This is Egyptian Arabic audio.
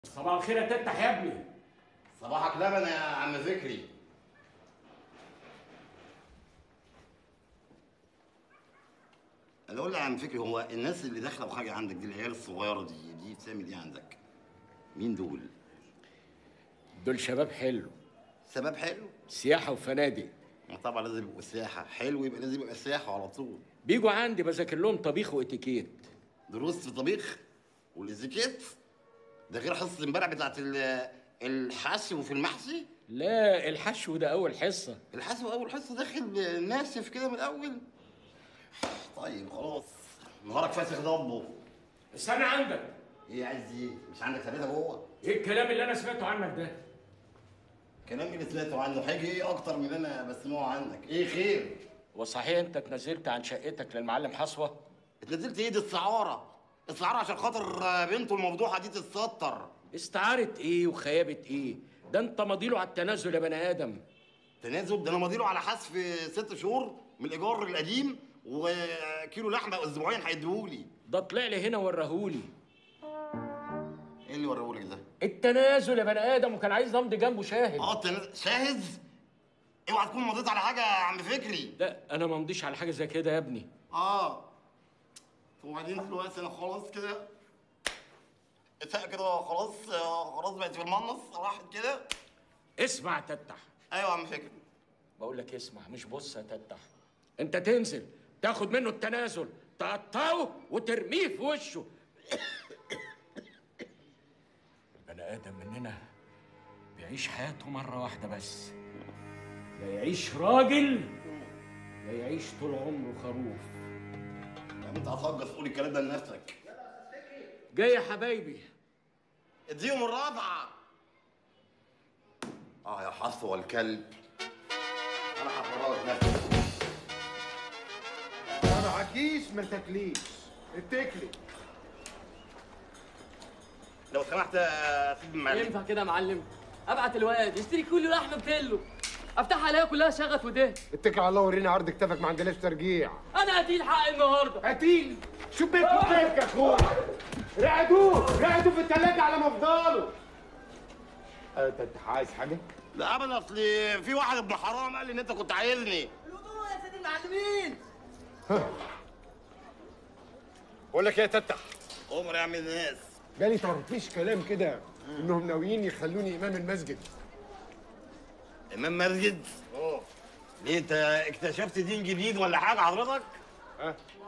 صباح الخير يا تفتح يا ابني صباحك لبن يا عم ذكري انا اقول لك يا عم فكري هو الناس اللي داخله بحاجه عندك دي العيال الصغيره دي دي بتعمل ايه عندك؟ مين دول؟ دول شباب حلو سبب حلو؟ سياحة وفنادق ما طبعا لازم يبقوا سياحه حلو يبقى لازم يبقى سياحه على طول بيجوا عندي بذاكر لهم طبيخ واتيكيت دروس في طبيخ والازيكيت ده غير حصه امبارح بتاعت ال- الحشو في المحشي لا الحشو ده أول حصة الحشو اول حصه داخل ناشف كده من الاول طيب خلاص نهارك فاسخ ضبه استنى عندك ايه عايز ايه؟ مش عندك ثلاثة جوه؟ ايه الكلام اللي أنا سمعته عنك ده؟ كلام اللي سمعته عنه هيجي ايه اكتر من اللي انا بسمعه عنك؟ ايه خير؟ وصحيح أنت اتنزلت عن شقتك للمعلم حصوة؟ اتنزلت ايه دي السعاره؟ السعاره عشان خاطر بنته المفضوحه دي تتستر استعارة إيه وخيابة إيه؟ ده أنت ماضيله على التنازل يا بني آدم تنازل ده انا ماضيله على حذف ست شهور من الايجار القديم وكيلو لحمه اسبوعين هيديهولي ده طلع لي هنا ورahulي ايه اللي وريهولك ده؟ التنازل يا بني آدم وكان عايز نمضي جنبه شاهد اه التنازل شاهد؟ اوعى تكون مضيت على حاجه يا عم فكري لا أنا ما مضيش على حاجة زي كده يا ابني اه وبعدين دلوقتي انا خلاص كده اتفق كده خلاص آه، خلاص بقت في المنص راحت كده اسمع يا تتح ايوه يا عم فكري بقول لك اسمع مش بص يا تتح انت تنزل تاخد منه التنازل تقطعه وترميه في وشه البني ادم مننا بيعيش حياته مره واحده بس لا يعيش راجل لا يعيش طول عمره خروف يعني انت هتهجص تقول الكلام ده لنفسك جاي يا حبايبي اديهم الرابعه اه يا حصوى الكلب انا هفرغك نفسي ما معكيش ما تاكليش اتكلي لو سمحت يا سيدي المعلم ينفع كده يا معلم ابعت الواد يشتري كل لحمه بتلو افتحها الاقيها كلها شغف ودهن اتكل على الله ورينا عرض كتافك ما عندناش ترجيع انا قتيل حق النهارده قتيل شو بيك وبيك يا اخويا رعدوه رعدوه في التلاجة على مفضله انت انت عايز حاجه؟ لا ابدا اصل في واحد ابن حرام قال لي ان انت كنت عايزني الهدوء يا سيدي المعلمين بقول لك ايه يا تتح عمر يا عم الناس جالي ترطيش كلام كده انهم ناويين يخلوني امام المسجد امام مسجد اه ليه انت اكتشفت دين جديد ولا حاجه حضرتك؟ ها